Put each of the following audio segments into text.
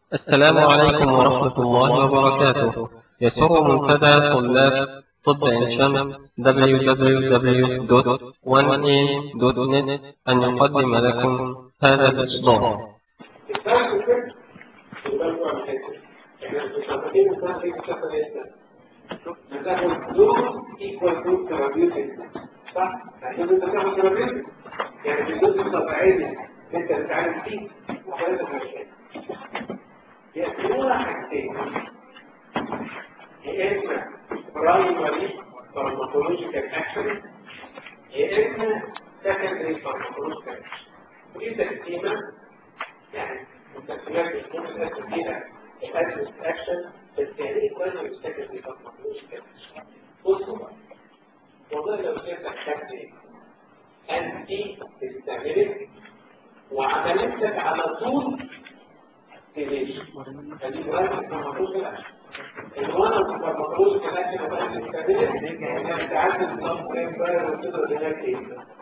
السلام عليكم ورحمة الله وبركاته يسر منتدى طلاب طب عين شمس www.1am.net أن يقدم لكم هذا الإصدار هتاخد دوز ايكوال دوز ثيرابيوتيك صح؟ عشان انت تاخد ثيرابيوتيك يعني في الدوز الطبيعية انت بتتعامل فيه وحضرتك مش يكونون حاجتين يا اما برايمري فارماكولوجيكال اكشن يا اما سكندري فارماكولوجيكال اكشن ودي تقسيمه يعني التقسيمات اللي ممكن تقسم فيها الادرس اكشن بس يعني ايه برايمري سكندري فارماكولوجيكال اكشن بصوا بقى والله لو جبتك خدت انتي تستعملك وعملت لك على طول ليش؟ هذه برايمري فارماكولوجيكال اكشن الوانا الفارماكولوجي كمان كده بقى بنستخدمها يعني تعدل الضغط كام بقى وتقدر هناك ايه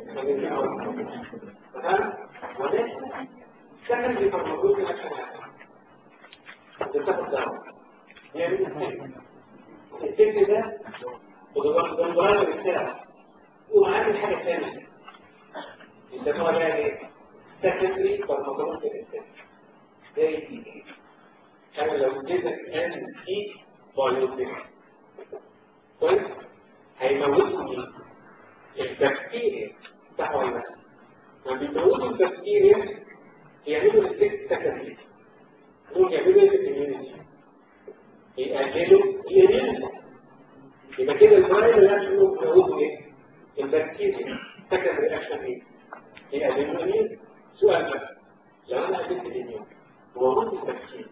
تمام ولكن سكن دي فارماكولوجي عشان بتاخد دواء يعني السكن ده وده البرايمري بتاعه وعامل حاجه ثانيه يسموها بقى ايه؟ سكندري فارماكولوجي زي ايه؟ انا لو اديتك ان تي بايوتيك كويس هيموتني البكتيريا صح ولا لا؟ لما بيموتوا البكتيريا يعملوا السكت سكندري دول يعملوا ايه في الاميونيتي؟ يقللوا الاميونيتي يبقى كده البرايمري اكشن بيموتوا ايه؟ البكتيريا سكندري اكشن ايه؟ يقللوا الاميونيتي سؤال بقى لو انا قللت الاميونيتي وموت البكتيريا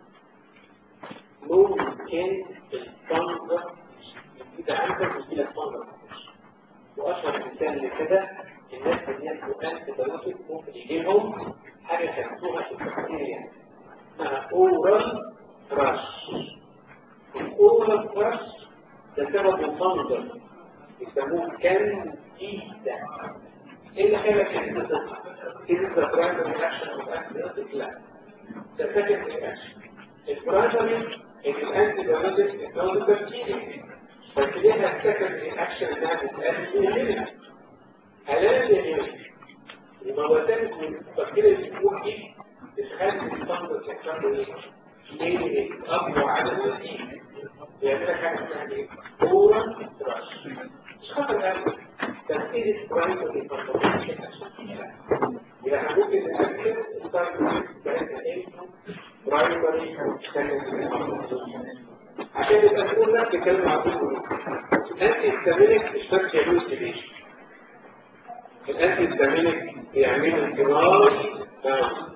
ممكن الفنجر إذا عندك مشكلة فنجر وأشهر مثال لكده الناس اللي ياخدوا أنت بايوتيك ممكن يجيبهم حاجة خدتوها في البكتيريا اسمها أورال كراش الأورال كراش ده سبب الفنجر يسموه كانديدا ايه اللي خلك كده كده برايمري اكشن اوف لا ده سكندري اكشن البرايمري الانتي بايوتيك بتكون بكتيريا بس ليها سكندري اكشن انها بتقلل الهيمين هلال الهيمين المواد من البكتيريا اللي بتكون دي بتخلي الفنجس يحصل ايه؟ ليه اقوى عدد الهيمين بيعمل حاجه اسمها ايه؟ اورال تراش مش خطر قوي تفكير البرايمري فارماكولوجيكال اكشن يعني ممكن نأكد التارجت بتاعتنا ايه؟ برايمري عشان يبقى تقول لك تتكلم عن كله الانتي استامينك مش بس يعملوا ستيميشن الانتي استامينك بيعملوا انتراج باوند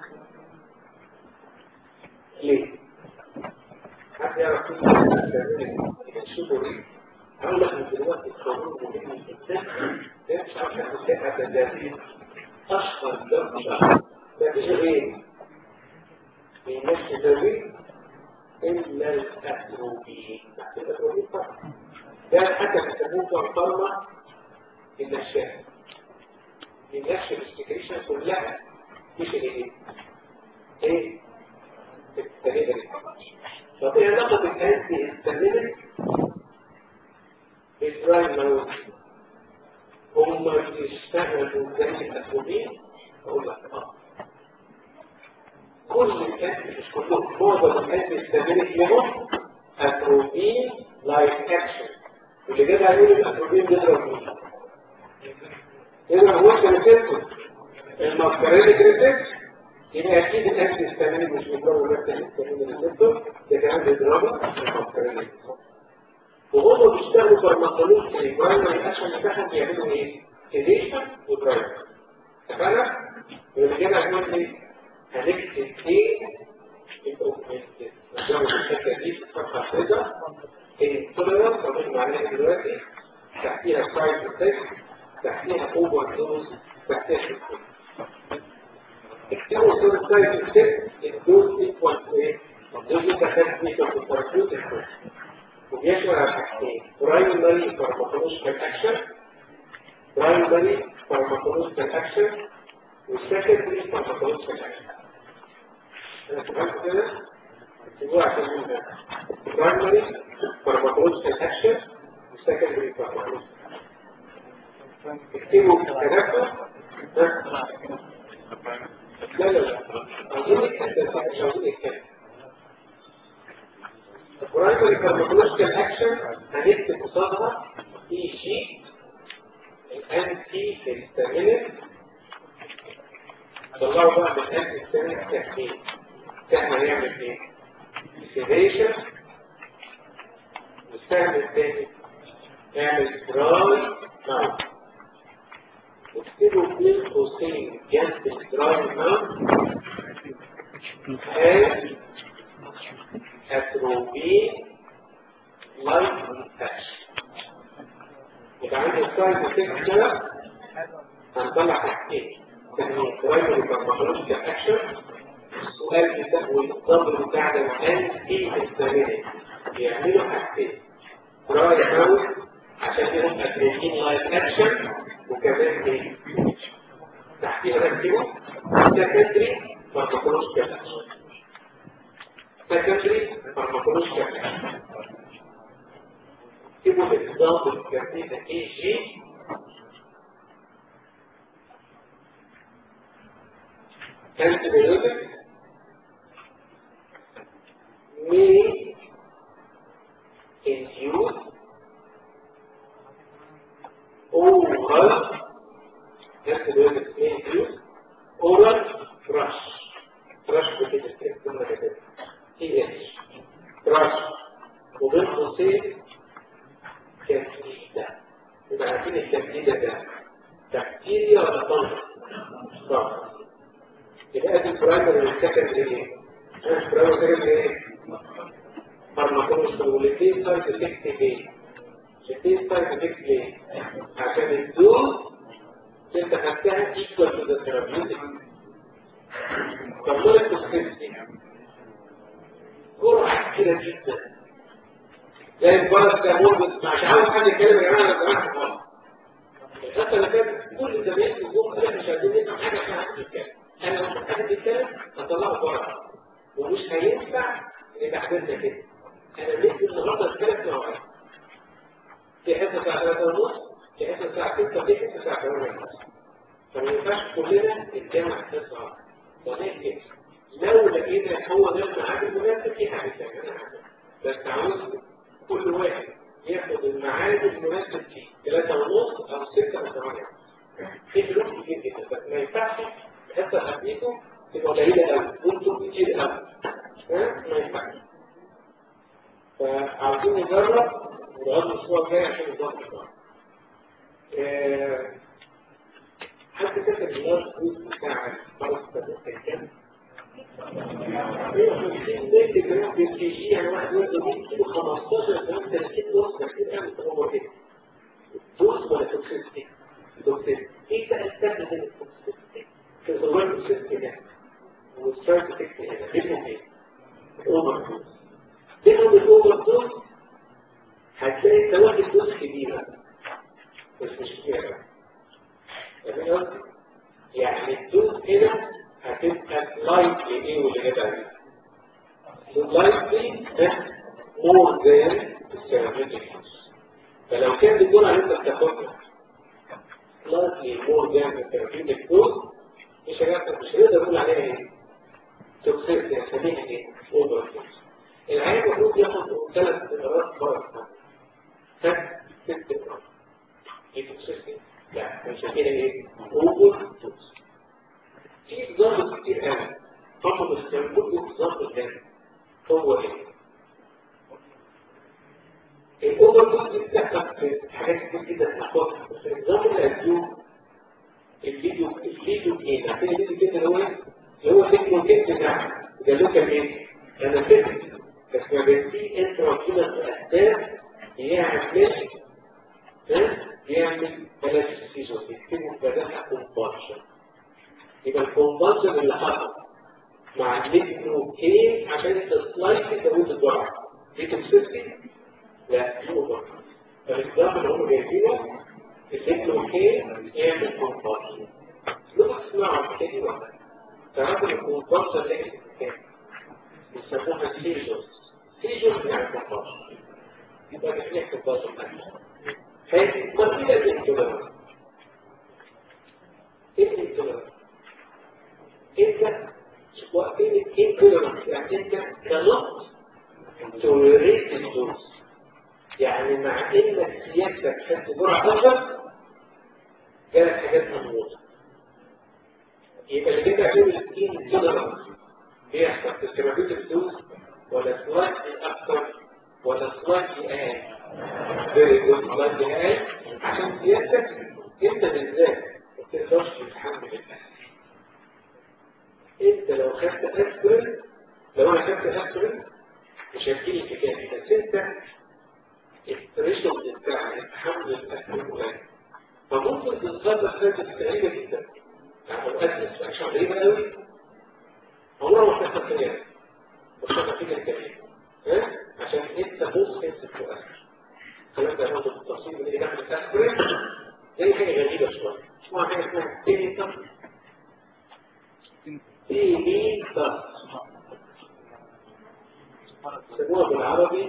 ليه؟ حد يعرف كيف الانتي استامينك يشوفوا ليه؟ هقول لك من دلوقتي القانون مهم جدا ده مش عارف تحسها تدافين اشهر ده مش اشهر ده مفيش غير بنفس ذوي إلا الأتروبين الأتروبين فقط ده حتى بيسموه كفارما النشاء النشاء الاستكريشن كلها مش ايه ايه التنبري طب ايه علاقة الانتي التنبري بالبرايم هم بيشتغلوا زي الأتروبين أقول لك اه كل الكاتب مش كلهم معظم الكاتب استمرت لهم اتروبين لايك اكشن واللي جاب عليه الاتروبين بيضرب مين؟ يضرب وش ريسبتور الماسكارينيك ريسبتور يبقى اكيد الاكشن استمرت مش بيضربوا بس الاستمرت ريسبتور ده كمان بيضربوا الماسكارينيك وهم بيشتغلوا فارماكولوجي البرايمري اكشن بتاعهم بيعملوا ايه؟ سيديشن ودرايف اتفقنا؟ واللي جاب عليهم ايه؟ هنكتب ايه نظام الشكل دي فتحة كده الانتولرانس ربنا عليها دلوقتي تحتيها سايد افكت تحتيها اوفر دوز تحتيها شكل اكتبوا دول سايد افكت الدوز ايكوال تو ايه؟ الدوز انت خدت ايكوال تو ثيرابيوتيك وبيشمل على حاجتين برايمري فارماكولوجيكال اكشن برايمري فارماكولوجيكال اكشن والسكندري فارماكولوجيكال اكشن انا فهمت كده يقول عشان منها primary pharmacological action و secondary pharmacological اكتبوا ثلاثة لا لا لا عاوزين نكتب مش عاوزين نكتب primary pharmacological action هنكتب قصادها اي جي الانتي هيستامينيك طلعوا بقى من الانتي هيستامينيك تكميل كان هيعمل ايه؟ sedation والسهم الثاني يعمل دراي ماوث واكتبوا بين قوسين جنب الدراي ماوث and atropine like infection يبقى عندي السايد افكت كده هنطلع حاجتين تسميه برايمري فارماكولوجيكال اكشن السؤال بتاع والضرب بتاعنا كان في الثمانية بيعملوا حاجتين براي ماوس عشان فيهم اتروبين لايف اكشن وكمان ايه تحتيها نكتبه سكندري فارماكولوجيكال اكشن سكندري فارماكولوجيكال اكشن اكتبوا الاكزامبل كاتبه اي جي antibiotic may induce oral antibiotic may induce oral thrush thrush بكده كده كده تي اتش thrush وبين قوسين تكتيدة يبقى عارفين التكتيدة ده بكتيريا ولا طنجة؟ طنجة يبقى دي البرايمري والسكندري ايه؟ البرايمري والسكندري ايه؟ فارماكولوجي والاثنين سايد افكت ايه؟ الاثنين سايد افكت ليه؟ عشان الدوز انت خدتها ايكوال تو ذا ثيرابيوتيك فضلت توكسيستي جرعة كده جدا زي الفرس كان مربط مش عاوز حد يتكلم يا جماعه لو سمحت خالص الفتره اللي فاتت كل زمايلي جم قالوا مش عايزين نسمع حاجه اسمها حد يتكلم انا لو حد يتكلم هطلعه بره ومش هينفع نبقى حاجتنا كده انا نفسي النهارده اتكلم مع في حته الساعه 3 ونص في حته الساعه 6 في حته الساعه 8 ونص فما ينفعش كلنا نتجمع في الساعه ولكن لو لقينا هو ده الميعاد المناسب في حاجه ثانيه بس عاوز كل واحد ياخد الميعاد المناسب فيه 3 ونص او 6 او 8 في فلوس كتير جدا بس ما ينفعش حتى خفيفه تبقى قليله قوي وانتم كتير قوي ما ينفعش فعاوزين نجرب ونقعد الاسبوع الجاي عشان نظبط النهارده حد كتب النهارده الفلوس بتاع فرص التدخين 150 مللي جرام في الكي جي يعني واحد وزنه 100 كيلو 15 جرام 30 وزن كتير قوي هو كده دوز ولا توكسيستي؟ توكسيستي ايه بقى الفرق بين التوكسيستي في الغربان توكسيستي ده والسايد افكت هنا بينهم ايه؟ الاوفر دوز بينهم الاوفر دوز هتلاقي انت واخد دوز كبيره بس مش كبيره فاهمين قصدي؟ يعني الدوز هنا هتبقى لايتلي ايه واللي جابها لايتلي مور ذان السيراميك فلو كان بيقول على انت بتاخدها لايتلي مور ذان السيراميك دوز مش هنقدر مش هنقدر نقول عليها ايه توكسيك نسميها ايه اوفر دوز العيان المفروض ياخد ثلاث مرات بره ثلاث ست مرات ايه توكسيك لا بنسميها ايه اوفر دوز في اكزامبل كتير قوي فقط استعمل كل اكزامبل تاني هو ايه؟ الاوفر دوز دي بتحصل في حاجات كتير جدا في الحوار بس الاكزامبل اللي هتجيبه الفيديو الفيديو ايه؟ عارفين الفيديو كده اللي هو ايه؟ اللي هو الفيديو كيت بتاعه ده له كان ايه؟ انا فيديو بس ما بنتي انت موجوده في الاهداف يعمل ها؟ يعمل بلاش السيزون يكتبوا بدلها كومبارشن يبقى الكونفرجن اللي حصل مع الليجنوكين عشان تسلايس تزود الجرعه دي توكسيستي لا دي اوفر فالاكزامبل اللي هم جايبينه الليجنوكين يعمل كونفرجن لو تسمعوا الحكايه دي ولا تعرفوا ان الكونفرجن ليجنوكين يسموها سيجوس سيجوس يعني كفار يبقى بيحكي كفار هي طب ايه الانتولرانس؟ ايه الانتولرانس؟ انت وقتين الانتولرانس يعني انت كنقط تولريت الدوز يعني مع انك سيادتك خدت جرعه افضل جالك حاجات مضبوطه يبقى اللي كده هتقول الانتولرانس بيحصل في الكرابيت الدوز ولا سلايتلي اكتر ولا سلايتلي اقل فيري جود سلايتلي اقل عشان سيادتك انت بالذات ما تقدرش تتحمل الاكل انت لو خدت اسبرين لو انا خدت اسبرين مش هتجيلي الحكايه بس انت الثريشولد بتاع تحمل الاكل قليل فممكن تتصرف حاجه غريبه جدا يعني اوقات اشياء غريبه قوي عمرها ما بتحصل كده مش نتيجه كبيره ها عشان انت بص انت تؤثر الكلام ده برضه بالتفصيل من اللي داخل الاسبرين دي حاجه غريبه شويه اسمها حاجه اسمها تينيتر تينيتر يسموها بالعربي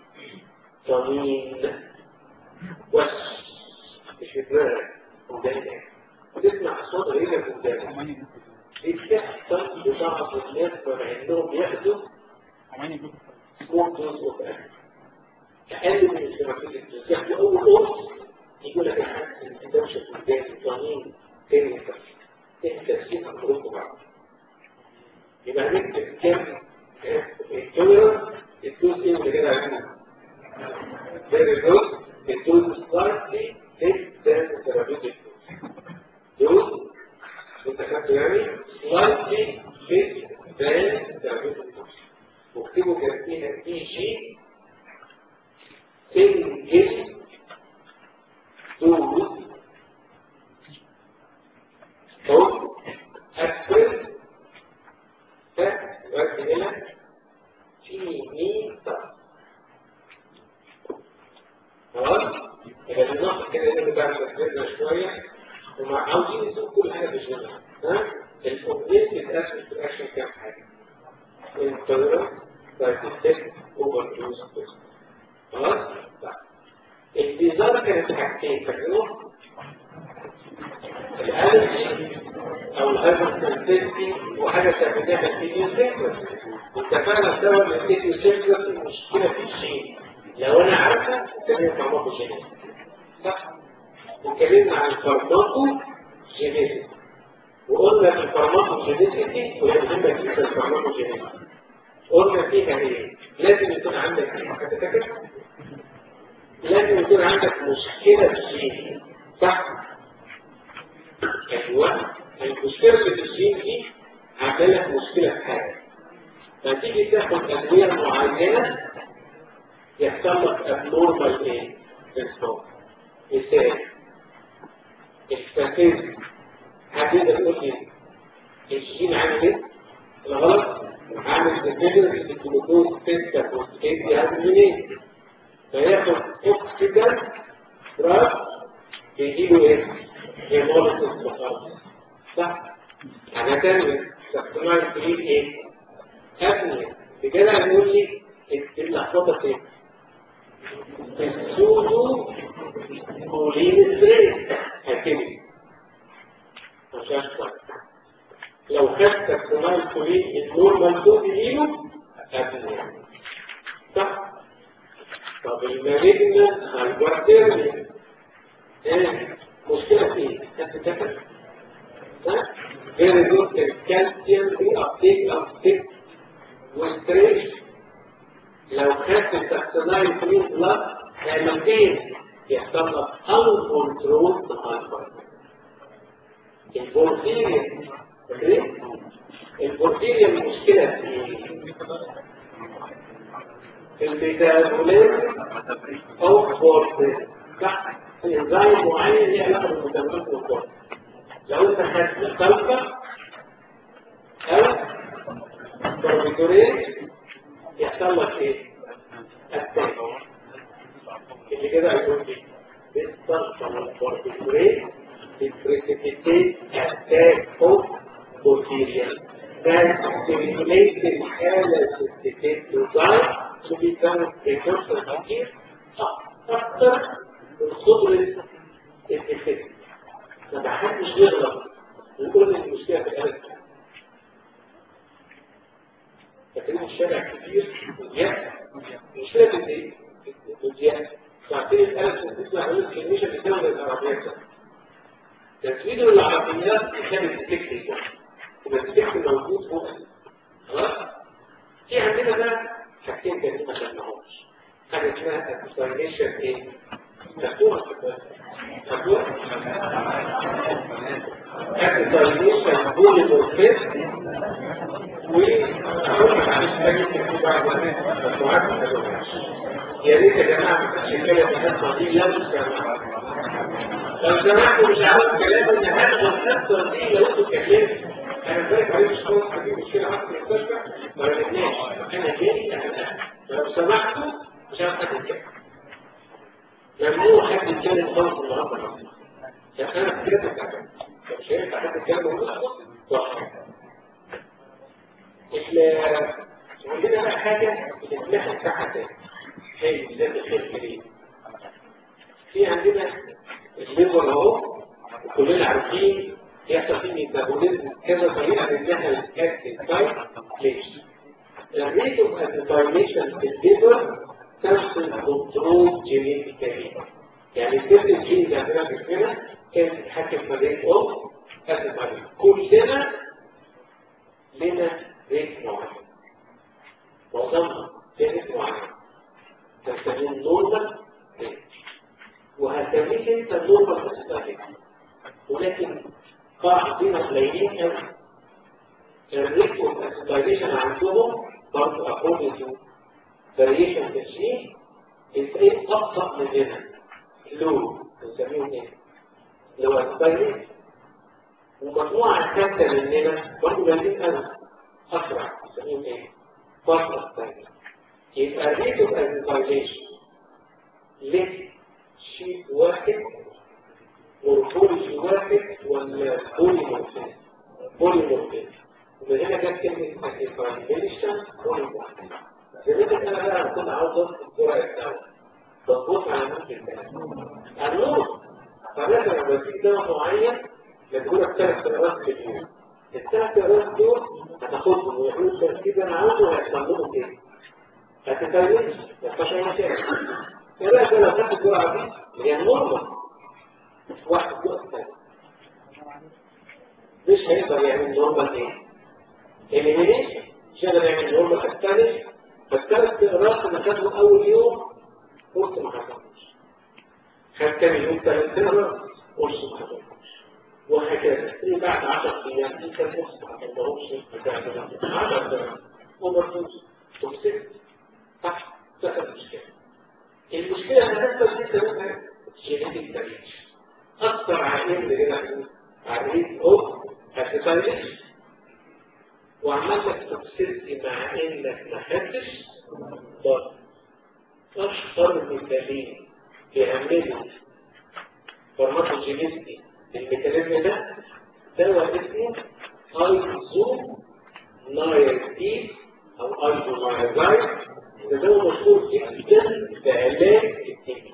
طمين وش مش في دماغك قدامك وتسمع اصوات غريبه في ودانك دي بتحصل لبعض الناس مع انهم بياخدوا سمول دوز اوف اكل اقل من السيرابيوتيك دوز ياخدوا اول قرص يقول لك احس ان دوشه في وداني طمين تاني تفسير تاني تفسير هنقول بعض يبقى هنكتب كام التولرنس الدوز ايه اللي كده عايزينه very good it does slightly less than the therapeutic dose انت خدته يعني slightly less than the therapeutic dose واكتبوا جنبيها دي جي single dose of aspirin يؤدي الى في ميتا خلاص يبقى النقط كده اللي بقى تفكرنا شويه ومع عاوزين نسوق كل حاجه بجنة ها الاوبجكت بتقسم في الاكشن كام حاجه انتولرنس سايتستيك اوفر دوز خلاص الديزاين كانت حاجتين فاكرينهم الالرجي او الهايبرسنسيتي وحاجه سميناها الايديوسينكراسي اتفقنا سوا ان الايديوسينكراسي مشكله في الشيء لو انا عارفه اتكلمت مع ماكو جينيتك صح واتكلمنا عن الفارماكو جينيتك وقلنا في الفارماكو جينيتك وهي مهمه جدا الفارماكو جينيتك قلنا فيها ايه لازم يكون عندك ايه حد فاكر لازم يكون عندك مشكله في الجين صح ايوه المشكله في الجين دي عامله لك مشكله في حاجه فتيجي تاخد ادويه معينه يحصل لك abnormal ايه؟ ريسبونس مثال الفاتيز حد يقدر يقول لي الجين عامل ايه؟ الغلط عامل ديفيجن في الجلوكوز 6 فوسفيت يعني منين؟ فياخد اوكسيدان دراج يجيله ايه؟ هيموليسيس مخالف صح؟ حاجة تانية استخدمها الفريق ايه؟ ابني بجدع يقول لي اللخبطة فين؟ السودو كولين ستريس هكذا مش أشبه لو خدت احتمال كولين النورمال دوز لينه أبني صح؟ طب المالجنان هايبرتيرمي ايه مشكلة فيه خدت تكر ها؟ غير دوت الكالسيوم في أبتيك أبتيك والستريس لو خدت التحتناي كلين بلاد هيمتين يحصل لك uncontrolled hypertension البورفيريا فاكرين؟ البورفيريا المشكلة في ايه؟ في الميتابوليزم او بورفيريا صح؟ انزيم معين ليه علاقة بالميتابوليزم والبورفيريا لو انت خدت الكلفة او باربيتوريت يحصل لك ايه؟ التاني اللي كده هيقول لي بالصرف والباربيتوريت البريسيبيتيت اتاك اوف بورفيريا that stimulate الحالة الستات design to become precursor كتير أكثر من خبرة الإفكت ما بحبش يغلط ويقول لي المشكلة في الألف لكن الشارع كتير وزيادة المشكلة في ايه؟ وزيادة فعطين الألف تسمع عن الكلميشن في الدولة العربية تسويد العربيات كانت تكتب ده والتكتب موجود فوق خلاص؟ في عندنا بقى حاجتين تانيين ما خدناهمش حاجة اسمها الديساينيشن ايه؟ مفتوحة مفتوحة الديساينيشن بوليمورفيزم يا ريت يا جماعه ما كانش الكلام الحصه دي لو سمحتوا لو سمحتوا مش عاوز كلام ان هذا الحصه دي لو انتوا اتكلمتوا انا فاكر عليه مش خالص في مشكله عندي في المستشفى ما رجعناش انا جاي انا لو سمحتوا مش عاوز حد يتكلم ممنوع حد يتكلم خالص النهارده عشان انا كده بتكلم مش هينفع حد يتكلم موجود صح عندنا بقى حاجة بتتلاحظ تحت هي ذات الخير كريم في عندنا الليبر اهو وكلنا عارفين يحصل فيه ميتابوليزم كذا طريقة منها الاكتيف تايب ليش؟ الريت اوف انتايليشن في الليبر تمثل كنترول جينيتيكالي يعني الست الجين اللي عندنا في جسمنا كانت تتحكم في الريت اوف انتايليشن كلنا لنا ريت معين معظمها ريت معين تسميه نورمال ريت وهتسميه انت نورمال تستهلك ولكن قاعدين قليلين قوي الريت والاسيتايزيشن عندهم برضه اكوردنج تو فاريشن في الشيء الفئة أبطأ مننا لو بنسميهم ايه؟ لو اسيتايزيشن ومجموعة ثالثة مننا برضه قليلين قوي أسرع بنسميهم ايه؟ فترة ثانية يبقى ريت اوف اسيتايزيشن ليه شيء واحد مورفولوجي واحد ولا بوليمورفيزم بوليمورفيزم ومن هنا جت كلمة اسيتايزيشن بوليمورفيزم لذلك انا بقى كنت عاوز اضبط الجرعة بتاعته تظبط على نفس الكلام النور فمثلا لما في دواء معين بتقول ثلاث سنوات في اليوم الثلاث سنوات دول هتاخدهم ويعملوا التركيز انا عاوزه وهيستعملوا كده هتتكلمش ما فيهاش اي مشاكل ايه رايك لو خدت الجرعه دي هي نورمال واحد جرعه ثانيه مش هيقدر يعمل نورمال ايه؟ اليمينيشن مش هيقدر يعمل نورمال الثاني فالثلاث قراءات اللي خدوا اول يوم قلت ما حصلش خد تاني يوم ثلاث قراءات قلت ما حصلش وهكذا في بعد 10 ايام دي كان نص ما حصلهمش بتاع 10 سنين اوفر دوز توكسيك صح سبب المشكله المشكله ان تحصل دي سببها جينيتك دامج اكثر عائلين اللي على الريت اوف هتتايلش وعمل لك توكسيسي مع انك ما خدتش ضرر اشهر مثالين بيعملوا فارماكوجينيستي الميكانيزم ده دواء اسمه ايزو نايرتين او ايزو نايرزايد ده دواء مشهور جدا بعلاج التيبي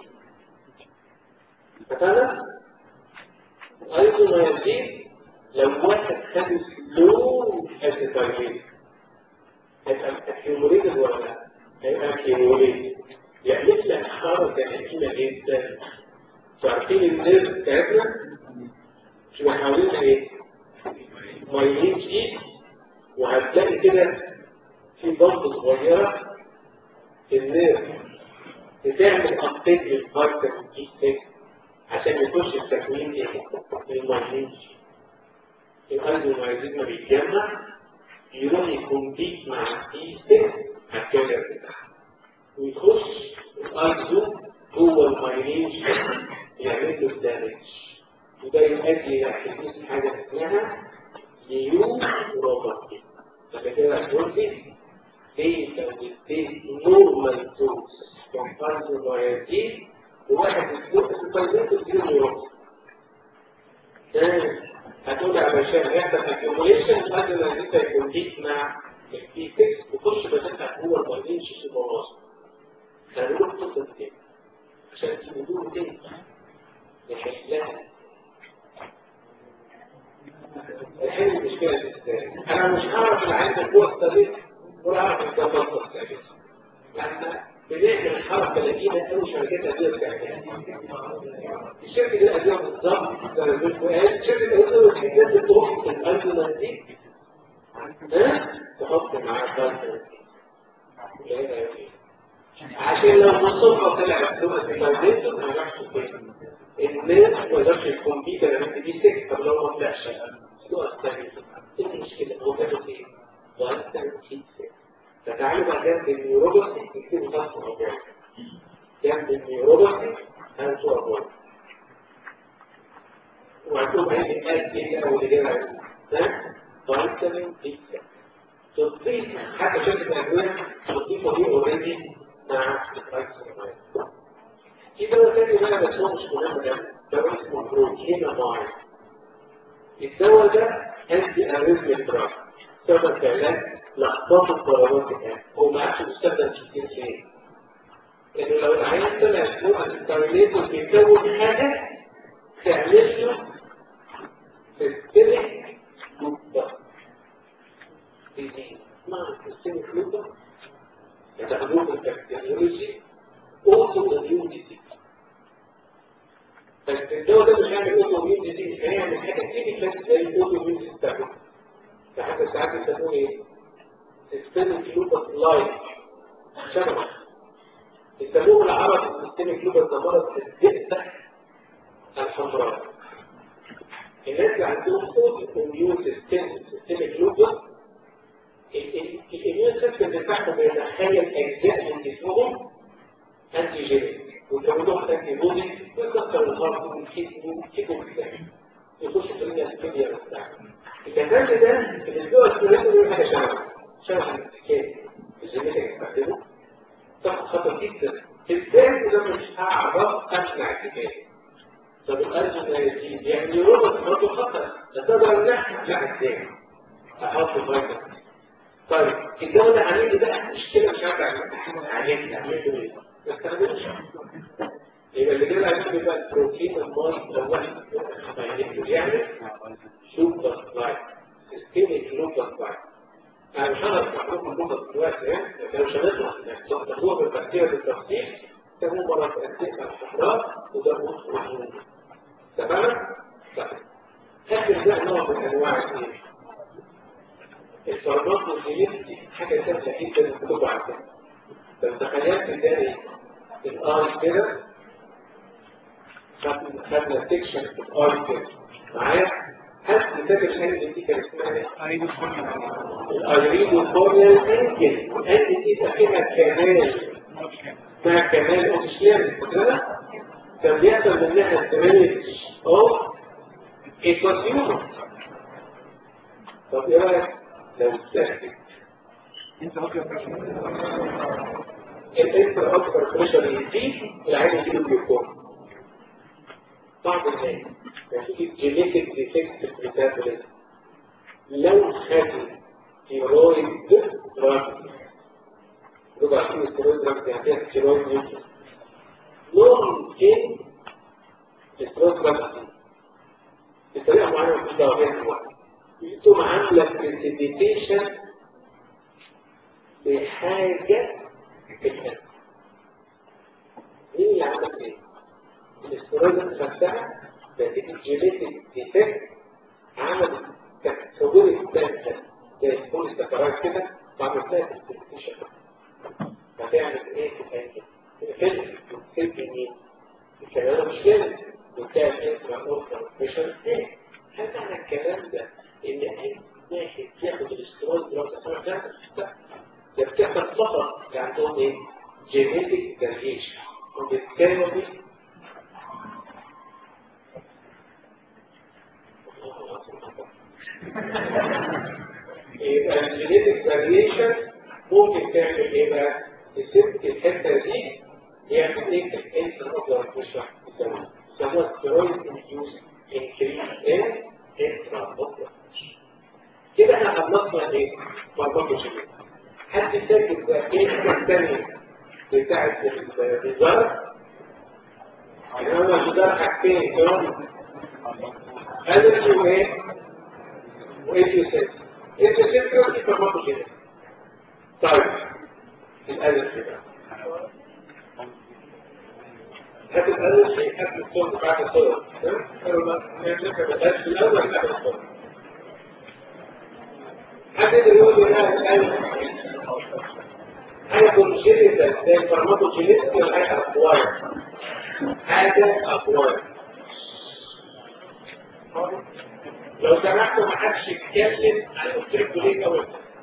فتانا ايزو نايرتين لو واحد خد سلو اسيتايلين هيبقى اكيوموليتد ولا لا؟ هيبقى اكيوموليتد يعمل لك حركه قديمه جدا عارفين النيرف بتاعتنا شو حوالينها ايه؟ مايلين جديد وهتلاقي كده في ضغط صغيرة في النيرف بتعمل ابتيك للفيتامين دي عشان يخش التكوين ايه؟ المايلين الايزومايزين ما بيتجمع يروح يكمبيت مع الدي 6 على الكالر بتاعها ويخش الايزو جوه المايلين يعمل له دامج وده يؤدي الى حدوث حاجه اسمها نيو روبوتي فده كده هتقولي بيتا والبيت نورمال دوز كومبارزون وواحد وواحد الدوز الفايزات تديله نيوروبوتي ده هتقول علشان يحصل اكيوميليشن لازم ان انت يكون ليك مع البي 6 وكل بدأت جوه المايلين شيء بوظ هنروح تفضل تاني عشان تجيبوه تاني يحلها الحين المشكلة دي ازاي؟ انا مش هعرف اللي عندك جوه الطريق ولا اعرف انت بطل الطريق لما بنعمل الحركة لقينا قوي شركات أدوية بتعملها الشركة دي الأدوية بالظبط زي ما بيقولوا قال شركة الأدوية بتحتاج تروح في الألبومات دي ها تحط معاها كالسيوم عشان لو مصطفى طلع مكتوبة في الألبومات ما يعرفش فين الناس ما يقدرش يكون بيه كلام دي سك طب لو ما طلعش السؤال الثاني ايه المشكلة هو كاتب ايه؟ سؤال الثاني في سك فتعالوا بقى جنب النيوروباثي يكتبوا ثلاث موضوع جنب النيوروباثي هنسوا أبواب وعندهم أي قال إيه أو اللي جاي ها؟ فيتامين دي تضيف حتى شركة الأدوية تضيفه دي أوريدي مع الفيتامين في دواء تاني بقى بس هو مش مهم ده دواء اسمه بروتينا ماين الدواء ده أنتي أريزميك دراج استخدم في علاج لخبطة ضربات القلب هو ما عادش بيستخدم كتير فيه لأنه لو العيان طلع فوق الستايليت بيكون حاجة تعمل له سيستمك لوبا اسمها سيستمك لوبا يتعلمون بالبكتيريولوجي اوتو اميون ديزيز فالدواء ده مش هيعمل اوتو اميون ديزيز هيعمل حاجه كيميكال زي الاوتو اميون ديزيز بتاعته فحتى ساعات بيسموه ايه؟ سيستمك لوبس لايك شبه يسموه بالعربي سيستمك لوبس ده مرض الدقة الحمراء الناس اللي عندهم اوتو اميون سيستمك لوبس الاميون سيستم بتاعهم بيتخيل اجزاء من جسمهم انتي جينيك ويكونوا انتي بودي ويكسر الهارت والكيدني والكيدني يخش في الاسبيديا بتاعهم الكتاب ده الاسبوع الثلاثي بيقول حاجه شبه شبه الاتكاد الجينيتك استخدمه تاخد خطر جدا ازاي اذا مش هعرف امنع الاتكاد طب القلب ما يزيد يعني روبوت برضه خطر تقدر نحن لا ازاي احط فيتامين طيب الدواء ده عليه بقى مشكله مش عارف عليه نعمله ايه ما استخدمش يبقى اللي جاي عليه بقى البروتين الماي لو واحد يعني سوبر لايت سيستميك لوبر لايت انا مش هقدر اشرح لكم اللوبر دلوقتي يعني لكن مش هنطلع تاخدوها بالبكتيريا بالتفصيل تسموه مرض الدقه الحمراء وده موت تمام؟ طيب اخر ده نوع من انواع الايه؟ الفارماكوجينيستي حاجه سهله جدا مكتوب عندنا لو تخيلت تاني الار كده خدنا سيكشن في الار كده معايا هات كتاب الحاجة دي كان اسمها الايريد والكورنيال انجل الانجل دي فيها كمال اسمها كمال اوكسيان كده كان بيحصل منها دريج اوف ايكوسيوم طب ايه رايك لو استهدف انت اوكي الانتر اكبر بريشر يزيد العين يجيله جلوكوز بعض الناس نتيجة جينيتك ديفكت ميتابوليزم لو خدوا ستيرويد دراج ربع كيلو ستيرويد دراج يعني ستيرويد نيوترون ممكن الستيرويد دراج بطريقة معينة مش دعوة بيها دلوقتي تقوم عاملة بريسيبيتيشن بحاجة في القلب مين اللي عمل ايه؟ الاستيرويد نفسها نتيجة جينيتك ديفكت عمل تكسبور الدم زي البولي سكرات كده وعملت لها ديستريبيوشن هتعمل ايه في القلب؟ الفيلم بتسيب مين؟ الكلام مش كده بتاع الانترا اوركر بريشر ايه؟ هل معنى الكلام ده ان اي واحد ياخد الاستيرويد دلوقتي سنه كام؟ ده بتحصل فقط عندهم ايه؟ جينيتك فاريشن وبالتالي يبقى الجينيتك فاريشن ممكن تعمل ايه بقى؟ تسيب الحته دي يعمل ايه في الانتر اوبلر بريشر يسموها ستيرويد انديوس انكريز ان انترا اوكلر كده احنا خلصنا ايه؟ فارماكوجينيز حد فاكر بقى ايه الثانية بتاعت الجدار؟ يعني هو الجدار حاجتين كمان الرجي وايه؟ وايتيوسيت ايتيوسيت كده في فارماكوجينيز طيب الالرجي بقى هات الالرجي هات الصوت بعد الصوت قالوا ما نفكر بالالرجي في الاول بعد الصوت حد يقول لي لا الالرجي حاجه كونجينيتال زي الفارماكوجينيتال ولا حاجه اكواير حاجه اكواير لو سمحتوا ما حدش يتكلم عن قلت ليه اول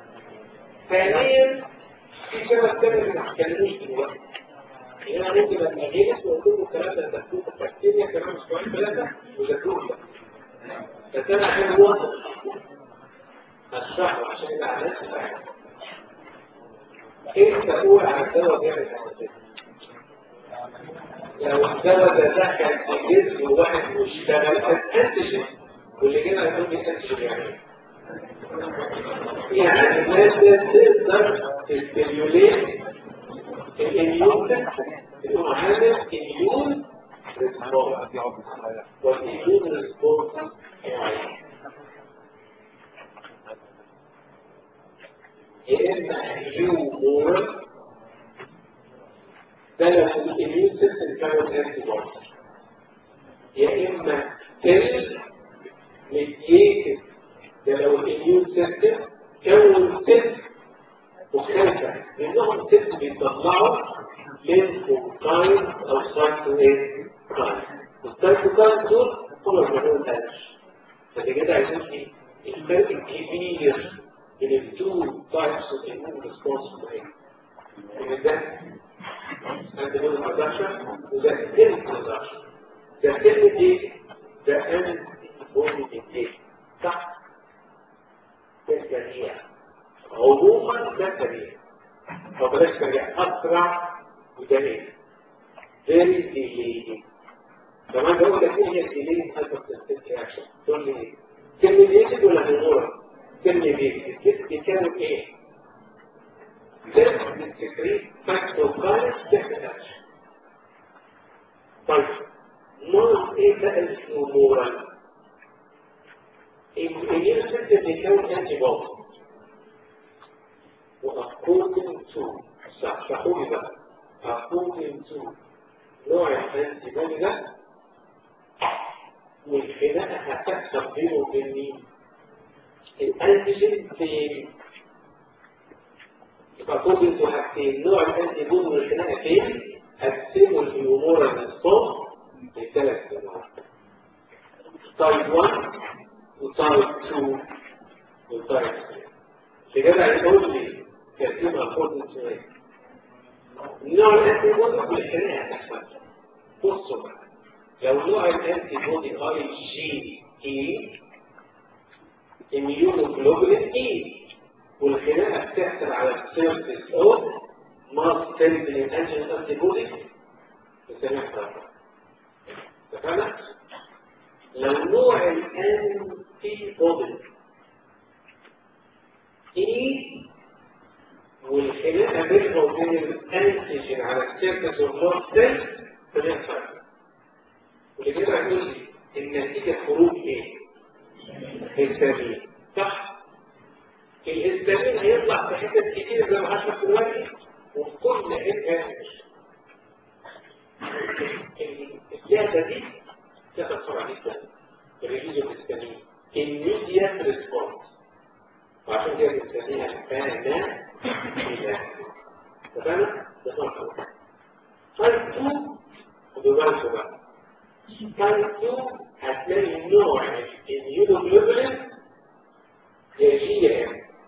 ثانيا في سبب تاني اللي ما تتكلموش دلوقتي يعني انا ممكن ابقى جالس واقول له الكلام ده تذكروه في البكتيريا كمان اسبوعين ثلاثه وذاكروه ده بس انا عشان هو هشرحه عشان يبقى على نفس الفهم كيف تقول على الدواء بيعمل حساسيه لو الدواء ده دخل في جسم واحد واشتغل انتجن واللي جينا يقول لي انتجن يعني يعني المادة تقدر تستيموليت الاميون تقوم عامل اميون ريسبونس والاميون ريسبونس يا اما هيومورال ده لو الاميون سيستم كانت انتي بودي يا اما سيل ميديتد ده لو الاميون سيستم كون سيل مختلفة لأنهم سيل بيطلعوا لينفوكاين أو سايتوين كاين السايتوكاين دول هم المنون الألش فده كده عايزين في الفرق الكبير بين التو تايبس اوف immune response ايه؟ ان ده antibody production وده stem production ده stem دي ده antibody دي صح؟ ده سريع عموما ده سريع او بلاش سريع اسرع وده ايه؟ very delayed كمان بقول لك ايه هي delayed hypersensitivity reaction تقول لي ايه؟ كلمة ايه ولا نمورة؟ كلمة ايه؟ الجسم كانت ايه؟ سيلف بتسكريت فاكتوكاينس تحتاج طيب مرض ايه بقى النمورة؟ الاميون سيستم بيكون انتي بودي واكوردنج تو صححوا لي بقى according to نوع الانتي بودي ده والخناقه هتحصل بينه وبين مين؟ الانتيجين فين؟ يبقى according to حاجتين نوع الانتي بودي والخناقه فين؟ قسموا الهيومورا ريسبونس لثلاث انواع تايب 1 وتايب 2 وتايب 3 كده هيقول لي ترتيب according to ايه؟ نوع الانتي بودي والخناقه هتحصل بصوا بقى لو نوع الانتي بودي اي جي اي اميونوجلوبولين اي والخناقه بتحصل على السيرفيس اوف ماس تمبلين انجين انتي بودي بنسميها فرق اتفقنا؟ لو نوع الانتي بودي اي والخناقه بينها وبين الانتيجين على السيرفيس اوف ماس تمبلين بنسميها فرق واللي كده هيقول لي النتيجة خروج ايه؟ هستامين صح؟ الهستامين هيطلع في حتت كتير زي ما هشرح دلوقتي وفي كل حتة الزيادة دي تاخد سرعة جدا الريليز الهستامين الميديا ريسبونس وعشان كده بنسميها فانا إلى تمام؟ ده طبعا طيب 2 خدوا بالكم بقى تايب 2 هتلاقي نوع اليونوجلوبولين يجي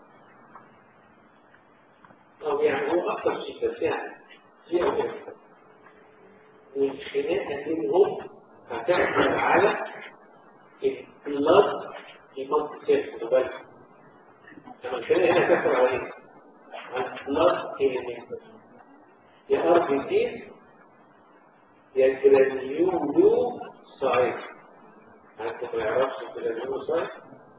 طب يعني هو اكتر شيء بس يعني فيها ويحصل والخناقه بينهم هتحصل على البلاد يمط سيرف بالك لما الخناقه هنا هتحصل على ايه؟ على البلاد اليمنت يا ار بي سي يا جرانيولو سايت حتى ما يعرفش الجلوكوسايت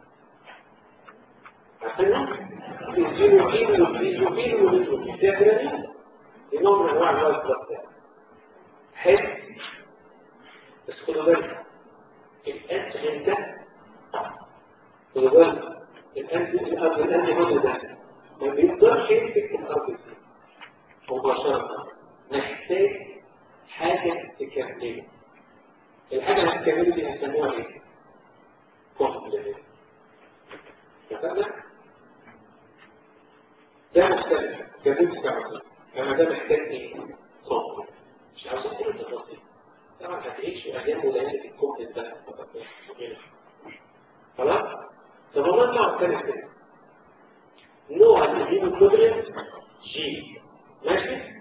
عارفينها؟ الجينوكين والبيزوكين والبيزوكين ده كده دي نوع من انواع الوايت بلاد حلو بس خدوا بالك الانسولين ده خدوا بالك الانسولين الارض الانسولين ده ما بيقدرش يمسك الارض مباشرة محتاج حاجة تكمله الحاجة اللي تكمله دي هنسموها ايه؟ كومبلمنت اتفقنا؟ ده مختلف كبير تعرفين اما ده محتاج ايه؟ كومبلمنت مش عاوزين كل التفاصيل طبعا هتعيش ايام وليالي في الكومبلمنت ده خلاص؟ طب والله النوع الثاني كده نوع الهيموجلوبين جي ماشي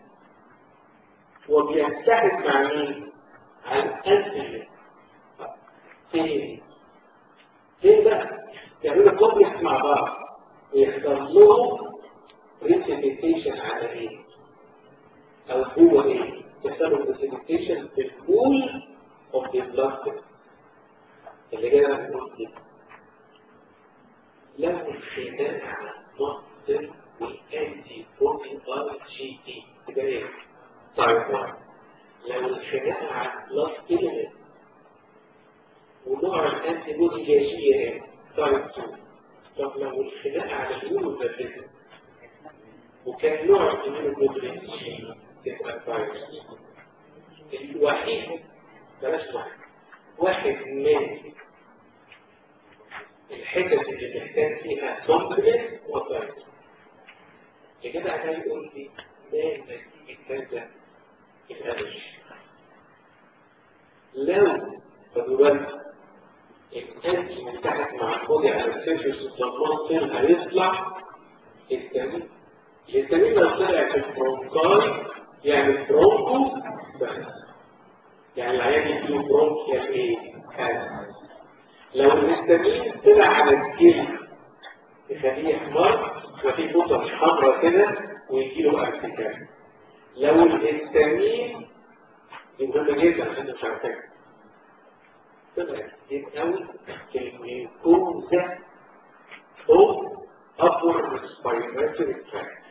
وبيتحد مع مين على الانتيجين فين فين بقى يعملوا كومبلكس مع بعض ويحصل لهم بريسيبيتيشن على ايه او هو ايه يحصل له بريسيبيتيشن في البول اوف ذا بلاد اللي جاي بنقول دي له الخلاف عن مصدر والانتي بودي ار جي تي يبقى ايه؟ طيب لو الخناقه على بلس اليمنت ونوع الانتي بودي جاجيه ايه؟ طيب 2 طب لو الخناقه على اليورو ده وكان نوع الاميونوجلوبولين جي تبقى طيب الوحيد بلاش واحد واحد من الحتت اللي محتاج فيها كومبلمنت وطيب كده عشان يقول لي ده نتيجة كذا الألف لو خدوا بالك الأنتي بتاعت مع البودي على السيرفيس الضمان هيطلع التاني التاني لو طلع في البرونكاي يعني برونكو بس يعني العيان يجيله برونكيال ايه؟ هذا لو الهستامين طلع على الجلد يخليه يحمر وفي بطش حمراء كده ويجي له ارتكاب لو الهستامين دي مهمه جدا عشان مش عارفين طلع يتقوي في الميوكوزا او upper respiratory tract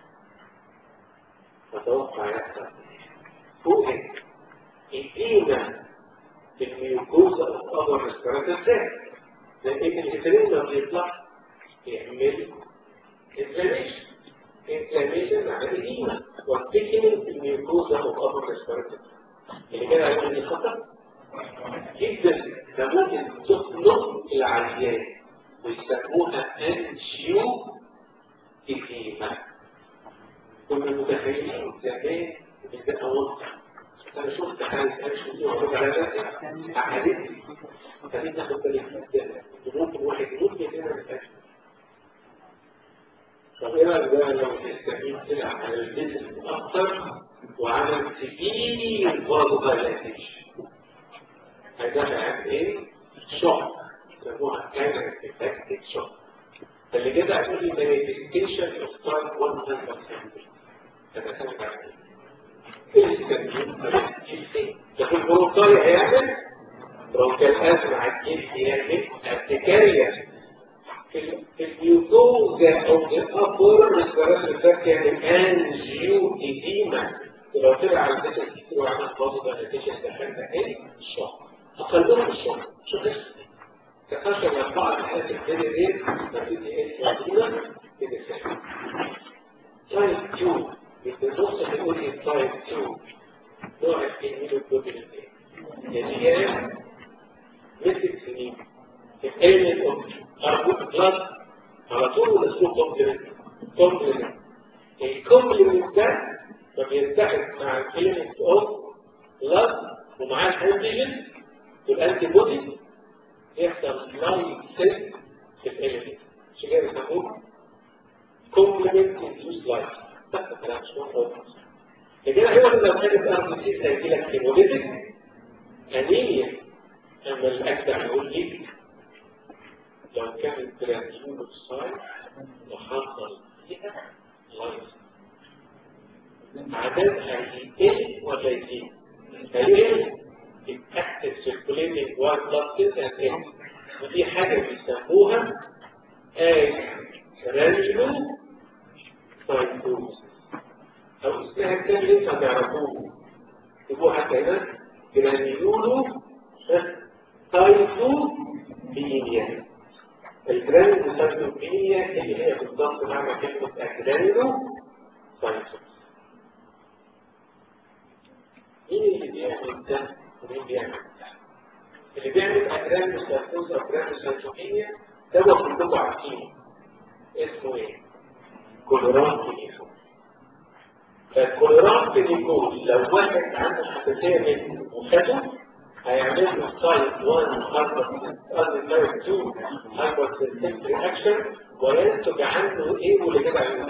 اتوقع يحصل فوق الإيمة في الميوكوزا او upper respiratory tract لان الهستامين لما بيطلع يعمل inflammation inflammation معناه إديمة والتكنين في الميوكوزا والأبر ريسبيرتوري اللي كده هيكون دي خطر جدا ده ممكن تخنق العيان ويسموها انجيو إديمة كنا متخيلين زمان ان ده أوضح انا شفت حالة انشو دي وعرض على ذاتي احاديث خلينا ناخد بالك جدا ممكن واحد يموت من هنا من انشو طب ايه بقى ده لو التستفيد طلع على الجسم اكتر وعمل كتير برضه دايلاتيشن هيدافع عن ايه؟ شوك يسموها كاميرا افكتيف شوك فاللي كده هتقول لي مانيفستيشن اوف تايب 1 هايبرتنشن تتكلم عن ايه؟ التسمين ده في البروتاي هيعمل برونكال ازمه على الجلد يعمل ارتكاريا الجلوكوزا او الابر ريسبيراتوري تراكت يعني انجيو ايديما ولو طلع على الجسم كتير وعمل بازو دايلاتيشن دخلنا ايه؟ الشوك اقلهم الشوك شو ده؟ تكاشر اربعه الحالات الفيديو ايه؟ نتيجه ايه؟ وعدينا كده سهل تايب 2 بالنص بيقول لي تايب 2 نوع الاميونوجلوبولين يعني هي مسك سنين الالمنت اوف اربط بلاد على طول اسمه كومبلمنت كومبلمنت الكومبلمنت ده فبيتحد مع الالمنت اوف بلاد ومعاه الانتيجين والانتي بودي يحصل لاين سيل في الالمنت عشان كده بيسموه كومبلمنت انديوس لايف بس الكلام مش مفهوم لكن هو لو كانت ار بي سي هيجي لك هيموليتيك انيميا اما الاجدع يقول لك لو كانت ترانزيون سايت وحصل فيها لايف عددها هيقل ولا يزيد؟ هيقل الاكتف سيركوليتنج وايت بلاد سيلز اند ودي حاجه بيسموها رانيلو سايتوز او اسمها الثاني لسه هتعرفوه تبقوا حتى هنا جرانيولو سايتوبينيا الجرانيولو سايتوبينيا اللي هي بالضبط معنى كلمة الجرانيولو سايتوز مين اللي بيعمل ده ومين بيعمل ده؟ اللي بيعمل أجرانيولو سايتوز أو جرانيولو سايتوبينيا ده هو كلكم عارفينه اسمه ايه؟ كولوران كليفون فالكولوران كليفون لو واحد عنده حساسية منه وخده هيعمل له تايب 1 هايبر قصدي تايب 2 هايبر سيستم رياكشن وينتج عنه ايه واللي كده عنه؟